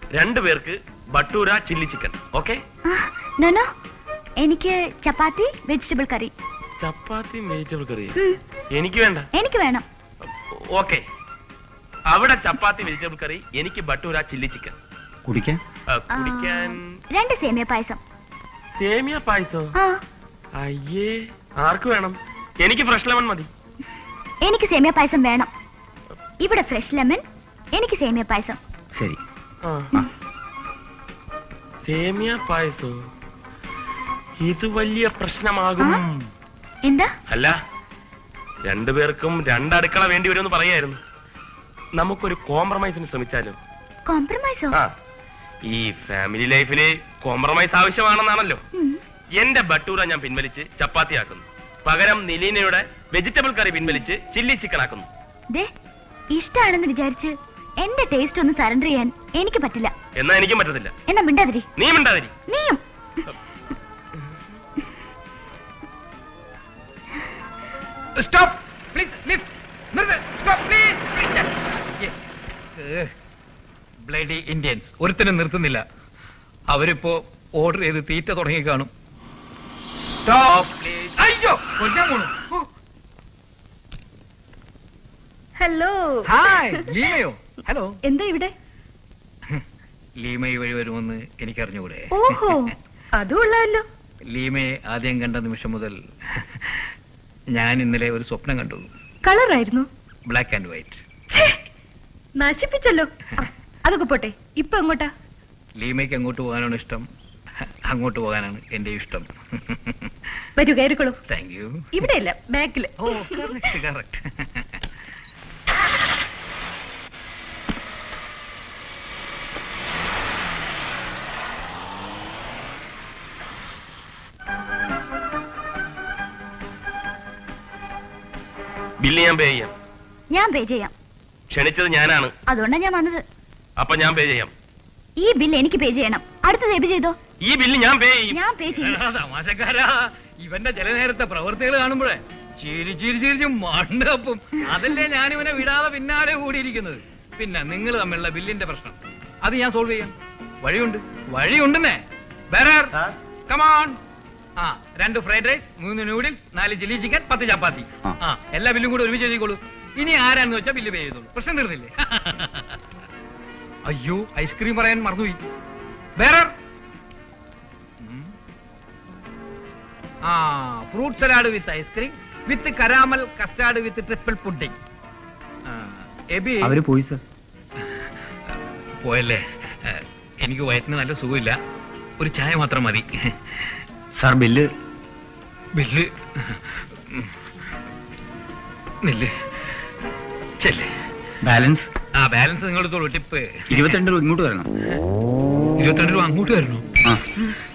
രണ്ടു പേർക്ക് bhatura chilli chicken okay no no എനിക്ക് ചപ്പാത്തി വെജിറ്റബിൾ കറി ചപ്പാത്തി വെജിറ്റബിൾ കറി ഉം, എനിക്ക് വേണ്ട എനിക്ക് വേണം ഓക്കെ അവിടെ ചപ്പാത്തി വെജിറ്റബിൾ കറി എനിക്ക് ബട്ടൂര ചില്ലി ചിക്കൻ കുടിക്കാൻ ആ, കുടിക്കാൻ രണ്ട് സേമിയ പായസം സേമിയ പായസോ ആ അയ്യേ ആർക്ക് വേണം എനിക്ക് ഫ്രഷ് ലെമൺ മതി എനിക്ക് സേമിയ പായസം വേണം ഇവിടെ ഫ്രഷ് ലെമൺ എനിക്ക് സേമിയ പായസം ശരി ആ. സേമിയ പായസോ ഇത് വലിയ പ്രശ്നമാകും ആ? എന്താ അല്ല രണ്ടുപേർക്കും രണ്ടടുക്കള വേണ്ടി വരുമെന്ന് പറയായിരുന്നു നമുക്കൊരു കോംപ്രമൈസിന് ശ്രമിച്ചാലോ കോംപ്രമൈസോ ആ ഈ ഫാമിലി ലൈഫില് കോംപ്രമൈസ് ആവശ്യമാണെന്നാണല്ലോ ഉം. എന്റെ ബട്ടൂര ഞാൻ പിൻവലിച്ച് ചപ്പാത്തി ആക്കുന്നു പകരം നിലീനയുടെ വെജിറ്റബിൾ കറി പിൻവലിച്ച് ചില്ലി ചിക്കൻ ആക്കുന്നു ദേ ഇഷ്ടാണെന്ന് വിചാരിച്ച് എന്റെ ടേസ്റ്റ് ഒന്ന് സറണ്ടർ ചെയ്യാൻ എനിക്ക് പറ്റില്ല എന്നാ എനിക്കും പറ്റത്തില്ല എന്നാ മിണ്ടാതിരി നീ മിണ്ടാതിരി നീയും സ്റ്റോപ്പ് പ്ലീസ് ലിഫ്റ്റ് നിർത്ത് സ്റ്റോപ്പ് പ്ലീസ് ബ്ലഡി ഇന്ത്യൻസ് ഒരുത്തനും നിർത്തുന്നില്ല അവരിപ്പോ ഓർഡർ ചെയ്ത് തീറ്റ തുടങ്ങി കാണും സ്റ്റോപ്പ് പ്ലീസ് അയ്യോ കൊല്ലാൻ പോണു ഓ. ഹലോ ഹായ് ലീമയോ ഹലോ എന്താ ഇവിടെ ലീമ ഈ വഴി വരുമെന്ന് എനിക്കറിഞ്ഞുകൂടെ ഓഹോ അതുകൊള്ളാമല്ലോ ലീമയെ ആദ്യം കണ്ട നിമിഷം മുതൽ ഞാൻ ഇന്നലെ ഒരു സ്വപ്നം കണ്ടു കളറായിരുന്നു ബ്ലാക്ക് ആൻഡ് വൈറ്റ് നശിപ്പിച്ചല്ലോ ആ, അതൊക്കെ പോട്ടെ ഇപ്പൊ എങ്ങോട്ടാ ലീമയ്ക്ക് അങ്ങോട്ട് പോകാനാണ് ഇഷ്ടം അങ്ങോട്ട് പോകാനാണ് എന്റെ ഇഷ്ടം വരൂ കയറിക്കോളൂ താങ്ക് യു ഇവിടെയല്ല ബാക്കില് ഓ കറക്റ്റ് കറക്റ്റ് ബില്ല് ഞാൻ പേ ചെയ്യാം ഞാൻ പേ ചെയ്യാം ക്ഷണിച്ചത് ഞാനാണ് അതുകൊണ്ടാ ഞാൻ വന്നത് അപ്പൊ ഞാൻ പേ ചെയ്യാം ഈ ബില്ല് എനിക്ക് പേ ചെയ്യണം അടുത്ത പേ ചെയ്തോ ഈ ബില്ല് ഞാൻ പേ ചെയ്യും ഞാൻ പേ ചെയ്യും എടാ, തമാശക്കാരാ ഇവന്റെ ചില നേരത്തെ പ്രവൃത്തികൾ കാണുമ്പോഴേ ചിരി ചിരി ചിരിച്ച് മണ്ടപ്പം അതല്ലേ ഞാൻ ഇവനെ വിടാതെ പിന്നാലെ കൂടിയിരിക്കുന്നത് പിന്നെ നിങ്ങൾ തമ്മിലുള്ള ബില്ലിന്റെ പ്രശ്നം അത് ഞാൻ സോൾവ് ചെയ്യാം വഴിയുണ്ട് വഴിയുണ്ടെന്നേ ബെറർ കമാൺ ആ രണ്ട് ഫ്രൈഡ് റൈസ് മൂന്ന് നൂഡിൽസ് നാല് ചില്ലി ചിക്കൻ പത്ത് ചപ്പാത്തി ആ. ആ എല്ലാ ബില്ലും കൂടെ ഒരുമിച്ച് എഴുതിക്കോളൂ ഇനി ആരാന്ന് വെച്ചാൽ ബില്ല് പേ ചെയ്തോളൂ പ്രശ്നം തീർന്നില്ലേ അയ്യോ ഐസ്ക്രീം പറയാൻ മറന്നുപോയി ബെറർ ആ fruit salad with ice cream with caramel custard with triple pudding എബി അവര് പോയി സർ പോയല്ലേ ആ, എനിക്ക് വയറ്റിന് നല്ല സുഖമില്ല ഒരു ചായ മാത്രം മതി സാർ ബില്ല് ബില്ല് നെല്ല് ചെല്ലേ ബാലൻസ് ആ ബാലൻസ് നിങ്ങൾ എടുത്തോളൂ ടിപ്പ് ഇരുപത്തിരണ്ട് രൂപ ഇങ്ങോട്ട് വരണം ഇരുപത്തിരണ്ട് രൂപ അങ്ങോട്ട് വരണോ ആ